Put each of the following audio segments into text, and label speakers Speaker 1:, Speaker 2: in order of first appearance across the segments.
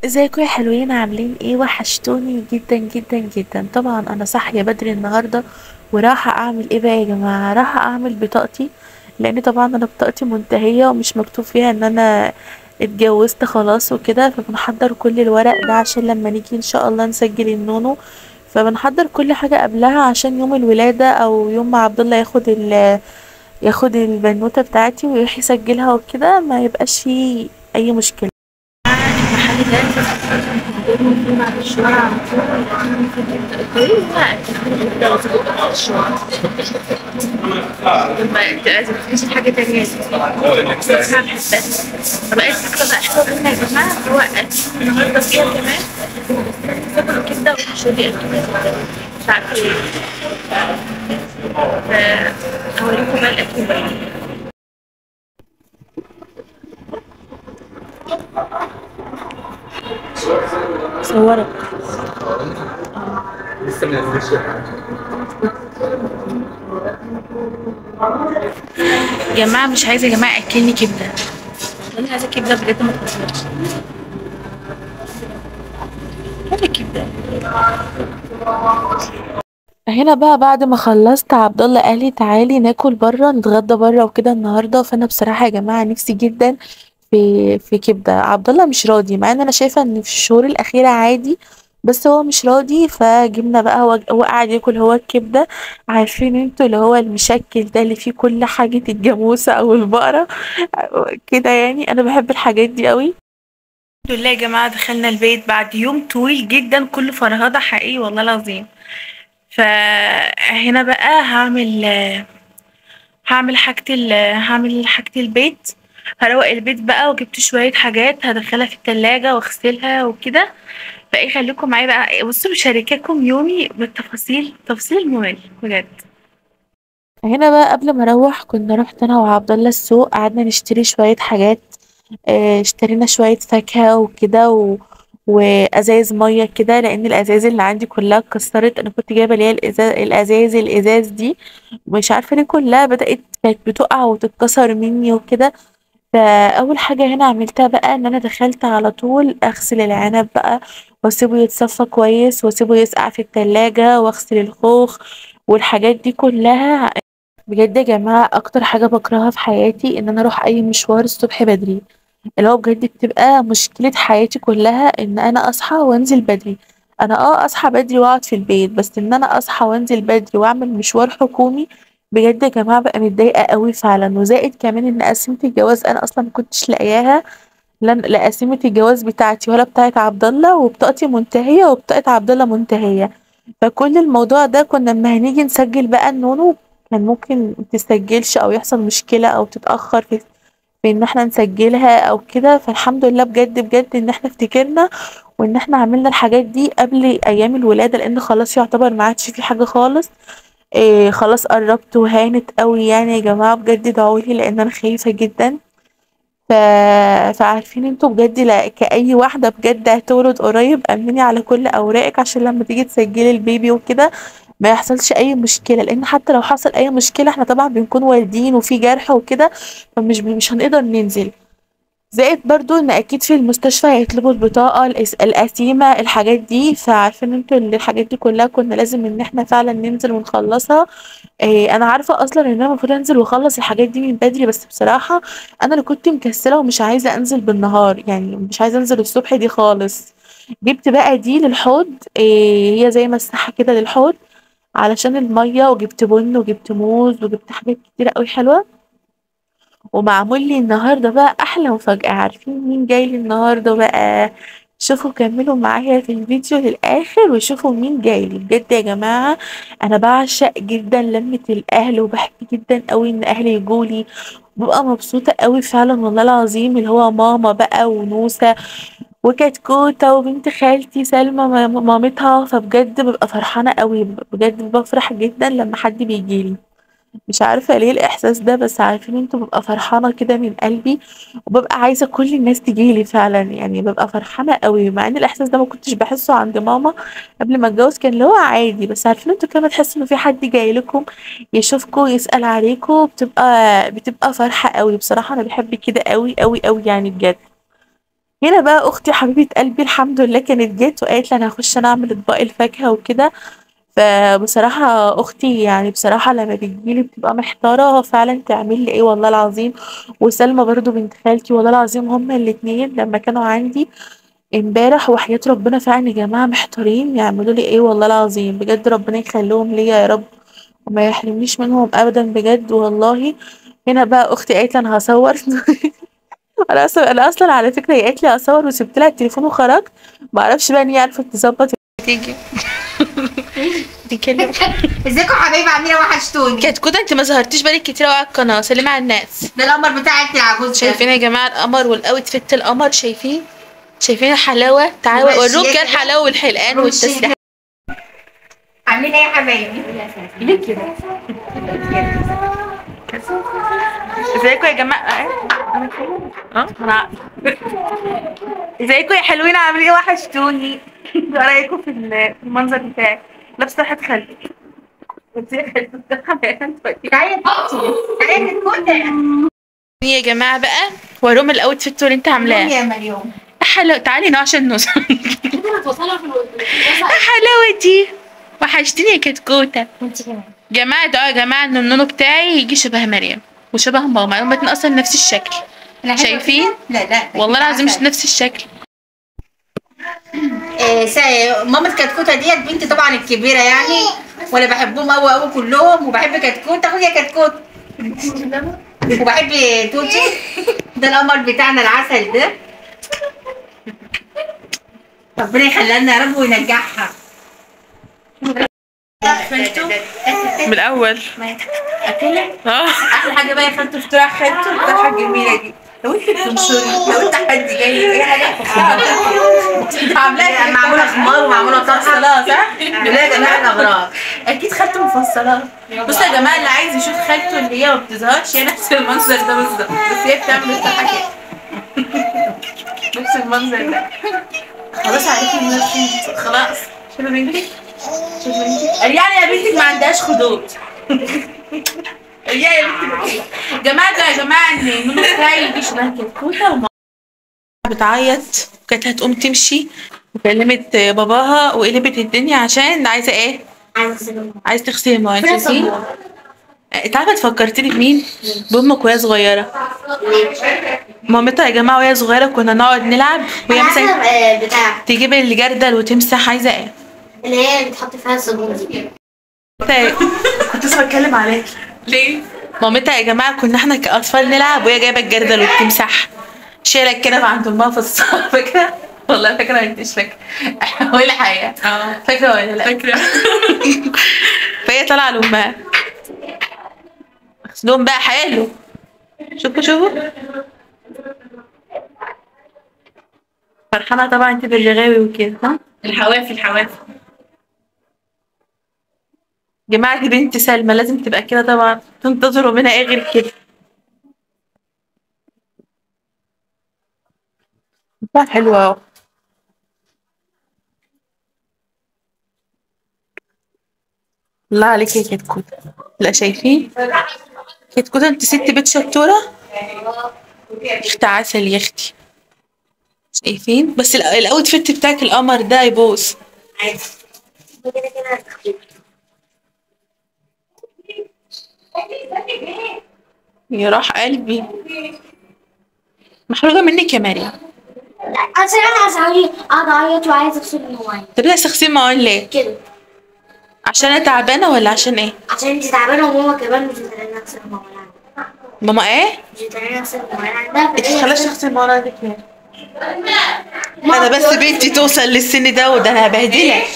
Speaker 1: ازيكم يا حلوين عاملين ايه وحشتوني جدا جدا جدا طبعا انا صاحيه بدري النهارده ورايحه اعمل ايه بقى يا جماعه رايحه اعمل بطاقتي لان طبعا انا بطاقتي منتهيه ومش مكتوب فيها ان انا اتجوزت خلاص وكده فبنحضر كل الورق ده عشان لما نيجي ان شاء الله نسجل النونو فبنحضر كل حاجه قبلها عشان يوم الولاده او يوم ما عبد الله ياخد ال ياخد البنوته بتاعتي ويروح يسجلها وكده ما يبقاش فيه اي مشكله المحل ده بيقولوا فيه بعد الشوارع على طول لكن في الطريق لا ده وظيفة الشوارع لما انت عايزة تحسي حاجة تانية بصراحة بحبها فبقيت فكرة بقى حلوة منها يا جماعة هو أكيد النهاردة فيها كمان باكل كبدة وشوري مش عارفة ايه فهوريكم بقى الأكل بقى صورك
Speaker 2: لسه ما نزلش
Speaker 1: يا جماعة مش عايزة يا جماعة أكلني كبدة أنا عايزة كبدة بجد ما تهزرش هذا كبدة هنا بقى بعد ما خلصت عبد الله قال لي تعالي ناكل بره نتغدى بره وكده النهارده فانا بصراحه يا جماعه نفسي جدا في في كبده عبد الله مش راضي مع ان انا شايفه ان في الشهور الاخيره عادي بس هو مش راضي فجبنا بقى هو هو قاعد ياكل هو الكبده عارفين انتوا اللي هو المشكل ده اللي فيه كل حاجه الجاموسه او البقره كده يعني انا بحب الحاجات دي قوي الحمد لله يا جماعه دخلنا البيت بعد يوم طويل جدا كله فرهضه حقيقي والله العظيم فهنا بقى هعمل هعمل حاجة ال هعمل حاجة البيت هروق البيت بقى وجبت شوية حاجات هدخلها في التلاجة واغسلها وكده فايه خليكم معايا بقى بصوا بشارككم يومي بالتفاصيل تفصيل ممل بجد هنا بقى قبل ما اروح كنا رحت انا وعبد الله السوق قعدنا نشتري شوية حاجات آه، اشترينا شوية فاكهة وكده و... وازايز ميه كده لان الازايز اللي عندي كلها اتكسرت انا كنت جايبه اللي هي الازاز الازايز الازاز دي مش عارفه ليه كلها بدات كانت بتقع وتتكسر مني وكده فاول حاجه هنا عملتها بقى ان انا دخلت على طول اغسل العنب بقى واسيبه يتصفى كويس واسيبه يسقع في التلاجة واغسل الخوخ والحاجات دي كلها بجد يا جماعه اكتر حاجه بكرهها في حياتي ان انا اروح اي مشوار الصبح بدري اللي هو بجد بتبقى مشكلة حياتي كلها ان انا اصحى وانزل بدري انا اه اصحى بدري واقعد في البيت بس ان انا اصحى وانزل بدري واعمل مشوار حكومي بجد يا جماعة بقى متضايقة قوي فعلا وزائد كمان ان قسيمة الجواز انا اصلا ما كنتش لاقياها لن لا قسيمة الجواز بتاعتي ولا بتاعت عبد الله وبطاقتي منتهية وبطاقة عبد الله منتهية فكل الموضوع ده كنا لما هنيجي نسجل بقى النونو كان ممكن متسجلش او يحصل مشكلة او تتأخر في في ان احنا نسجلها او كده فالحمد لله بجد بجد ان احنا افتكرنا وان احنا عملنا الحاجات دي قبل ايام الولادة لان خلاص يعتبر ما عادش في حاجة خالص إيه خلاص قربت وهانت قوي يعني يا جماعة بجد ادعولي لان انا خايفة جدا ف... فعارفين انتوا بجد لا كأي واحدة بجد هتولد قريب امني على كل اوراقك عشان لما تيجي تسجلي البيبي وكده ما يحصلش اي مشكله لان حتى لو حصل اي مشكله احنا طبعا بنكون والدين وفي جرح وكده فمش مش هنقدر ننزل زائد برضو ان اكيد في المستشفى هيطلبوا البطاقه الأس- القسيمه الحاجات دي فعارفين انتوا ان الحاجات دي كلها كنا لازم ان احنا فعلا ننزل ونخلصها إيه انا عارفه اصلا ان انا المفروض انزل واخلص الحاجات دي من بدري بس بصراحه انا اللي كنت مكسله ومش عايزه انزل بالنهار يعني مش عايزه انزل الصبح دي خالص جبت بقى دي للحوض إيه هي زي مساحه كده للحوض علشان المية وجبت بن وجبت موز وجبت حاجات كتيرة أوي حلوة ومعمول لي النهاردة بقى أحلى مفاجأة عارفين مين جاي لي النهاردة بقى شوفوا كملوا معايا في الفيديو للآخر وشوفوا مين جاي لي بجد يا جماعة أنا بعشق جدا لمة الأهل وبحب جدا أوي إن أهلي يجولي ببقى مبسوطة أوي فعلا والله العظيم اللي هو ماما بقى ونوسة وكتكوتة وبنت خالتي سلمى مام- مامتها فبجد ببقى فرحانة قوي بجد بفرح جدا لما حد بيجيلي مش عارفة ليه الإحساس ده بس عارفين انتوا ببقى فرحانة كده من قلبي وببقى عايزة كل الناس تجيلي فعلا يعني ببقى فرحانة قوي مع ان الإحساس ده ما كنتش بحسه عند ماما قبل ما اتجوز كان اللي هو عادي بس عارفين انتوا كده تحسوا ان في حد جاي لكم يشوفكم يسأل عليكم بتبقى بتبقى فرحة قوي بصراحة انا بحب كده قوي قوي قوي يعني بجد هنا بقى اختي حبيبه قلبي الحمد لله كانت جت وقالت لي انا هخش انا اعمل اطباق الفاكهه وكده فبصراحه اختي يعني بصراحه لما بتجيلي بتبقى محتاره فعلا تعمل لي ايه والله العظيم وسلمى برضو بنت خالتي والله العظيم هما الاتنين لما كانوا عندي امبارح وحياة ربنا فعلا يا جماعه محتارين يعملوا لي ايه والله العظيم بجد ربنا يخليهم ليا يا رب وما يحرمنيش منهم ابدا بجد والله هنا بقى اختي قالت لي انا هصور انا اصلا انا اصلا على فكره هي قالت لي اصور وسبت لها التليفون وخرجت ما اعرفش بقى ان هي عرفت تظبط تيجي تتكلم
Speaker 2: ازيكم يا حبايبي عاملين ايه وحشتوني
Speaker 1: كانت كده انت ما ظهرتيش بالك كتير على القناه سلمي على الناس
Speaker 2: ده القمر بتاعك العجوز ده.
Speaker 1: شايفين يا جماعه القمر والاوت فيت القمر شايفين شايفين الحلاوه تعالوا
Speaker 2: والشياكة.
Speaker 1: اوريكم الحلاوه والحلقان والتسريح
Speaker 2: عاملين ايه يا حبايبي
Speaker 1: ليه كده ازيكم يا جماعه اه انا عارفة. ازيكم يا حلوين عاملين ايه وحشتوني ايه رايكم في ال- في المنظر بتاعي لابسه راحه خالتي بس هي خالتي
Speaker 2: تعالي يا بنتي تعالي يا كوتا
Speaker 1: يا جماعه بقى وروم الاوت فيت اللي انت عاملاه
Speaker 2: يا مريم
Speaker 1: حلو تعالي نوع عشان نوصل حلاوتي وحشتني يا كتكوته
Speaker 2: انت كمان
Speaker 1: جماعة ده يا جماعة ان النونو بتاعي يجي شبه مريم وشبه ماما هما الاتنين اصلا نفس الشكل شايفين؟
Speaker 2: لا لا
Speaker 1: والله العظيم مش نفس الشكل
Speaker 2: آه سا- مامة كتكوتة ديت بنتي طبعا الكبيرة يعني وانا بحبهم قوي قوي كلهم وبحب كتكوتة اخويا كتكوت وبحب توتي ده القمر بتاعنا العسل ده ربنا يخليها لنا يا رب وينجحها
Speaker 1: من الاول اه
Speaker 2: احلى حاجه بقى يا خالته اختراع خالته الطرحه الجميله دي لو انت بتنشري لو انت حد جاي اي حاجه عاملاها معموله خمار ومعموله طرحه صح؟ لا جماعه الاغراض
Speaker 1: اكيد خدت مفصلات بصوا يا جماعة اللي عايز يشوف خالته اللي هي ما بتظهرش هي نفس المنظر ده بالظبط بس هي بتعمل الطرحة كده نفس المنظر ده خلاص عليكي الناس خلاص شوفي بنتك شوفي بنتك يعني يا بنتك ما عندهاش خدود يا يا بنتي جماعة ده يا جماعة ان نونو بتاعي يجي شبه كتكوتة وما بتعيط وكانت هتقوم تمشي وكلمت باباها وقلبت الدنيا عشان عايزة ايه؟ عايز تغسلي المواعين شايفين؟ انت عارفة فكرتني بمين؟ بأمك وهي صغيرة مامتها يا جماعة وهي صغيرة كنا نقعد نلعب وهي مثلا
Speaker 3: بتاع
Speaker 1: تجيب الجردل وتمسح عايزة ايه؟
Speaker 3: اللي هي بتحط فيها الصابون دي
Speaker 1: كنت لسه بتكلم عليك ليه؟ مامتها يا جماعة كنا احنا كأطفال نلعب وهي جايبة الجردل وبتمسح شايلة الكنبة عند أمها في الصالة فاكرة؟ والله فاكرة ولا مش فاكرة؟ ولا حاجة اه فاكرة ولا لا؟ فاكرة فهي طالعة لأمها غسلهم بقى حلو شوفوا شوفوا فرحانة طبعا انت بالرغاوي وكده ها؟ الحوافي الحوافي جماعة دي بنت سلمى لازم تبقى كده طبعا تنتظروا منها ايه غير كده بتاع حلوة اهو الله عليك يا كتكوتة لا شايفين كتكوتة انت ست بيت شطورة اخت عسل يا اختي شايفين بس ال- الاوتفيت بتاعك القمر ده يبوظ
Speaker 3: عادي كده كده هتخفي.
Speaker 1: يا راح قلبي محروقة منك يا مريم
Speaker 3: عشان انا عايز اقعد اعيط وعايز اغسل المواعين
Speaker 1: طب ليه تغسلي مواعين ليه؟
Speaker 3: كده
Speaker 1: عشان انا تعبانة ولا عشان ايه؟
Speaker 3: عشان انت تعبانه وماما كمان مش بتخليني اغسل المواعين عندها
Speaker 1: ماما ايه؟
Speaker 3: مش بتخليني اغسل المواعين عندها
Speaker 1: انت
Speaker 3: فهي
Speaker 1: خلاص
Speaker 3: بتغسل-
Speaker 1: تغسلي مواعين عندك ليه؟
Speaker 3: ماما
Speaker 1: انا بس
Speaker 3: بتقول-
Speaker 1: بنتي توصل للسن ده وده انا هبهدلك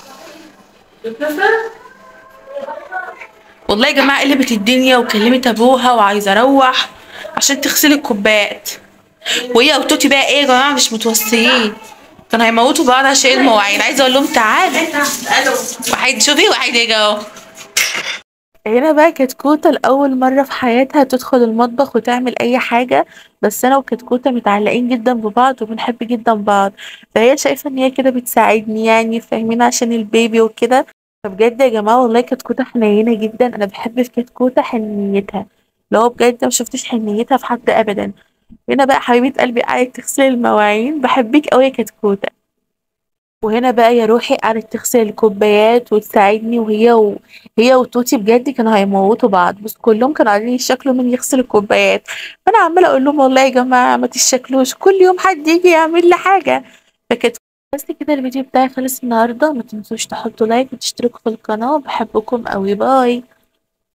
Speaker 1: والله يا جماعه قلبت الدنيا وكلمت ابوها وعايزه اروح عشان تغسل الكوبايات وهي وتوتي بقى ايه يا جماعه مش متوصيين كانوا هيموتوا بعض عشان المواعين عايزه اقول لهم تعالوا واحد شوفي واحد يجي اهو هنا بقى كتكوتة لأول مرة في حياتها تدخل المطبخ وتعمل أي حاجة بس أنا وكتكوتة متعلقين جدا ببعض وبنحب جدا بعض فهي شايفة إن هي كده بتساعدني يعني فاهمين عشان البيبي وكده فبجد يا جماعة والله كتكوتة حنينة جدا أنا بحب في كتكوتة حنيتها لو بجد ما شفتش حنيتها في حد أبدا هنا بقى حبيبة قلبي قعدت تغسل المواعين بحبك قوي يا كتكوتة وهنا بقى يا روحي قعدت تغسل الكوبايات وتساعدني وهي و... هي وتوتي بجد كانوا هيموتوا بعض بس كلهم كانوا قاعدين يشكلوا من يغسل الكوبايات فانا عماله اقول لهم والله يا جماعه ما تشكلوش كل يوم حد يجي يعمل لي حاجه فكانت بس كده الفيديو بتاعي خلص النهارده ما تنسوش تحطوا لايك وتشتركوا في القناه بحبكم قوي باي